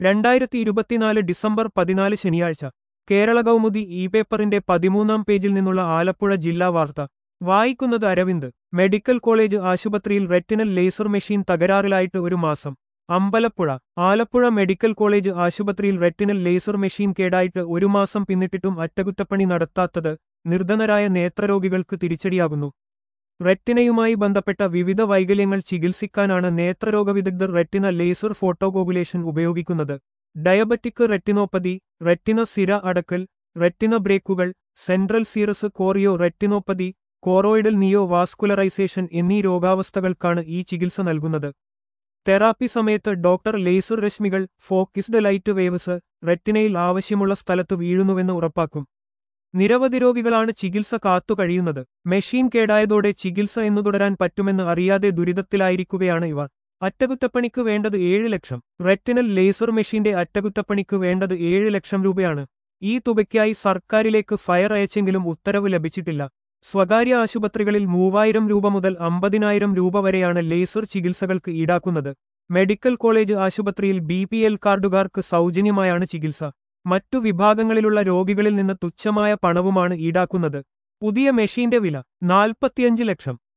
രണ്ടായിരത്തി ഇരുപത്തിനാല് ഡിസംബർ പതിനാല് ശനിയാഴ്ച കേരള കൗമുദി ഇ പേപ്പറിന്റെ പതിമൂന്നാം പേജിൽ നിന്നുള്ള ആലപ്പുഴ ജില്ലാ വാർത്ത വായിക്കുന്നത് അരവിന്ദ് മെഡിക്കൽ കോളേജ് ആശുപത്രിയിൽ റെറ്റിനൽ ലേസർ മെഷീൻ തകരാറിലായിട്ട് ഒരു മാസം അമ്പലപ്പുഴ ആലപ്പുഴ മെഡിക്കൽ കോളേജ് ആശുപത്രിയിൽ റെറ്റിനൽ ലേസർ മെഷീൻ കേടായിട്ട് ഒരു മാസം പിന്നിട്ടിട്ടും അറ്റകുറ്റപ്പണി നടത്താത്തത് നിർധനരായ നേത്രരോഗികൾക്ക് തിരിച്ചടിയാകുന്നു റെറ്റിനയുമായി ബന്ധപ്പെട്ട വിവിധ വൈകല്യങ്ങൾ ചികിത്സിക്കാനാണ് നേത്രരോഗ വിദഗ്ധർ റെറ്റിന ലേസർ ഫോട്ടോകോഗുലേഷൻ ഉപയോഗിക്കുന്നത് ഡയബറ്റിക് റെറ്റിനോപ്പതി റെറ്റിന സിര അടക്കൽ റെറ്റിന ബ്രേക്കുകൾ central serous chorio retinopathy choroidal neo vascularisation എന്നീ രോഗാവസ്ഥകൾക്കാണ് ഈ ചികിത്സ നൽകുന്നത് തെറാപ്പി സമയത്ത് ഡോക്ടർ ലേസർ രശ്മികൾ ഫോക്കിസ്ഡ് ലൈറ്റ് വേവ്സ് റെറ്റിനയിൽ ആവശ്യമുള്ള സ്ഥലത്ത് വീഴുന്നുവെന്ന് ഉറപ്പാക്കും നിരവധി രോഗികളാണ് ചികിത്സ കാത്തു കഴിയുന്നത് മെഷീൻ കേടായതോടെ ചികിത്സ എന്നു തുടരാൻ പറ്റുമെന്ന് അറിയാതെ ദുരിതത്തിലായിരിക്കുകയാണ് ഇവർ അറ്റകുറ്റപ്പണിക്ക് വേണ്ടത് ഏഴ് ലക്ഷം റെറ്റിനൽ ലേസർ മെഷീന്റെ അറ്റകുറ്റപ്പണിക്ക് വേണ്ടത് ഏഴ് ലക്ഷം രൂപയാണ് ഈ തുകയ്ക്കായി സർക്കാരിലേക്ക് ഫയർ അയച്ചെങ്കിലും ഉത്തരവ് ലഭിച്ചിട്ടില്ല സ്വകാര്യ ആശുപത്രികളിൽ മൂവായിരം രൂപ മുതൽ അമ്പതിനായിരം രൂപ വരെയാണ് ലേസർ ചികിത്സകൾക്ക് ഈടാക്കുന്നത് മെഡിക്കൽ കോളേജ് ആശുപത്രിയിൽ ബി പി എൽ കാർഡുകാർക്ക് സൗജന്യമായാണ് ചികിത്സ മറ്റു വിഭാഗങ്ങളിലുള്ള രോഗികളിൽ നിന്ന് തുച്ഛമായ പണവുമാണ് ഈടാക്കുന്നത് പുതിയ മെഷീന്റെ വില നാൽപ്പത്തിയഞ്ച് ലക്ഷം